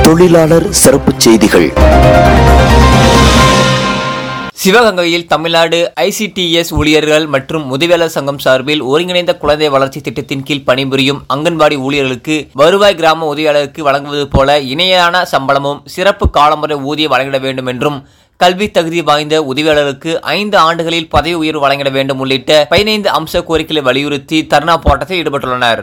தொழிலாளர் சிறப்புச் செய்திகள் சிவகங்கையில் தமிழ்நாடு ஐசிடிஎஸ் ஊழியர்கள் மற்றும் முதுவேலர் சங்கம் சார்பில் ஒருங்கிணைந்த குழந்தை வளர்ச்சி திட்டத்தின் கீழ் பணிபுரியும் அங்கன்வாடி ஊழியர்களுக்கு வருவாய் கிராம உதவியாளருக்கு வழங்குவது போல இணையான சம்பளமும் சிறப்பு காலமுறை ஊதியம் வழங்கிட வேண்டும் என்றும் கல்வி தகுதி வாய்ந்த உதவியாளருக்கு ஐந்து ஆண்டுகளில் பதவி உயர்வு வழங்கிட வேண்டும் உள்ளிட்ட பதினைந்து அம்ச கோரிக்கைகளை வலியுறுத்தி தர்ணா போராட்டத்தில் ஈடுபட்டுள்ளனர்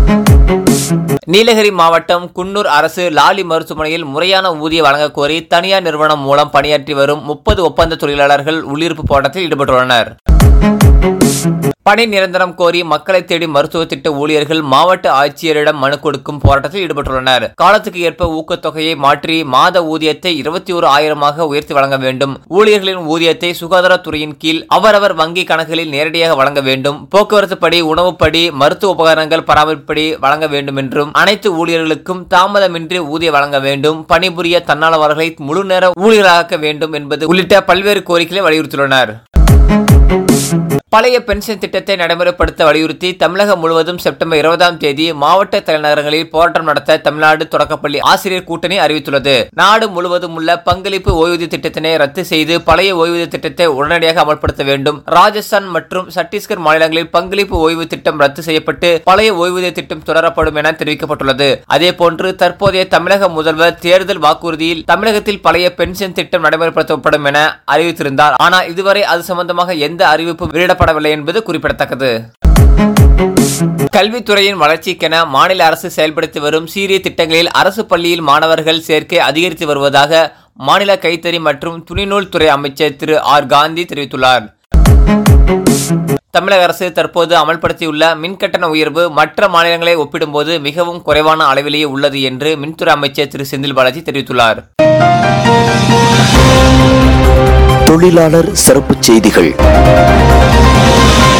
நீலகிரி மாவட்டம் குன்னூர் அரசு லாலி மருத்துவமனையில் முறையான ஊதியம் வழங்கக் கோரி தனியார் நிறுவனம் மூலம் பணியாற்றி வரும் முப்பது ஒப்பந்த தொழிலாளர்கள் உள்ளிருப்பு போராட்டத்தில் ஈடுபட்டுள்ளனர் பணி நிரந்தரம் கோரி மக்களை தேடி மருத்துவ திட்ட ஊழியர்கள் மாவட்ட ஆட்சியரிடம் மனு கொடுக்கும் போராட்டத்தில் ஈடுபட்டுள்ளனர் காலத்துக்கு ஏற்ப ஊக்கத்தொகையை மாற்றி மாத ஊதியத்தை இருபத்தி ஒரு ஆயிரமாக உயர்த்தி வழங்க வேண்டும் ஊழியர்களின் ஊதியத்தை சுகாதாரத்துறையின் கீழ் அவரவர் வங்கி கணக்குகளில் நேரடியாக வழங்க வேண்டும் போக்குவரத்து படி உணவுப்படி மருத்துவ உபகரணங்கள் பராமரிப்படி வழங்க வேண்டும் என்றும் அனைத்து ஊழியர்களுக்கும் தாமதமின்றி ஊதியம் வழங்க வேண்டும் பணிபுரிய தன்னாளவர்களை முழு நேர ஊழியராக்க வேண்டும் என்பது உள்ளிட்ட பல்வேறு கோரிக்கைகளை வலியுறுத்தியுள்ளனர் பழைய பென்ஷன் திட்டத்தை நடைமுறைப்படுத்த வலியுறுத்தி தமிழகம் முழுவதும் செப்டம்பர் இருபதாம் தேதி மாவட்ட தலைநகரங்களில் போராட்டம் நடத்த தமிழ்நாடு தொடக்கப்பள்ளி ஆசிரியர் கூட்டணி அறிவித்துள்ளது நாடு முழுவதும் உள்ள பங்களிப்பு ஓய்வூதிய திட்டத்தினை ரத்து செய்து பழைய ஓய்வூதிய திட்டத்தை உடனடியாக அமல்படுத்த வேண்டும் ராஜஸ்தான் மற்றும் சத்தீஸ்கர் மாநிலங்களில் பங்களிப்பு ஓய்வு திட்டம் ரத்து செய்யப்பட்டு பழைய ஓய்வூதிய திட்டம் தொடரப்படும் என தெரிவிக்கப்பட்டுள்ளது அதேபோன்று தற்போதைய தமிழக முதல்வர் தேர்தல் வாக்குறுதியில் தமிழகத்தில் பழைய பென்ஷன் திட்டம் நடைமுறைப்படுத்தப்படும் என அறிவித்திருந்தார் ஆனால் இதுவரை அது சம்பந்தமாக எந்த அறிவிப்பும் வெளியிடப்படவில்லை என்பது குறிப்பிடத்தக்கது கல்வித்துறையின் வளர்ச்சிக்கென மாநில அரசு செயல்படுத்தி வரும் சீரிய திட்டங்களில் அரசு பள்ளியில் மாணவர்கள் சேர்க்கை அதிகரித்து வருவதாக மாநில கைத்தறி மற்றும் துணிநூல் துறை அமைச்சர் திரு ஆர் காந்தி தெரிவித்துள்ளார் தமிழக அரசு தற்போது அமல்படுத்தியுள்ள மின்கட்டண உயர்வு மற்ற மாநிலங்களை ஒப்பிடும்போது மிகவும் குறைவான அளவிலேயே உள்ளது என்று மின்துறை அமைச்சர் திரு செந்தில் பாலாஜி தெரிவித்துள்ளார் தொழிலாளர் சிறப்புச் செய்திகள்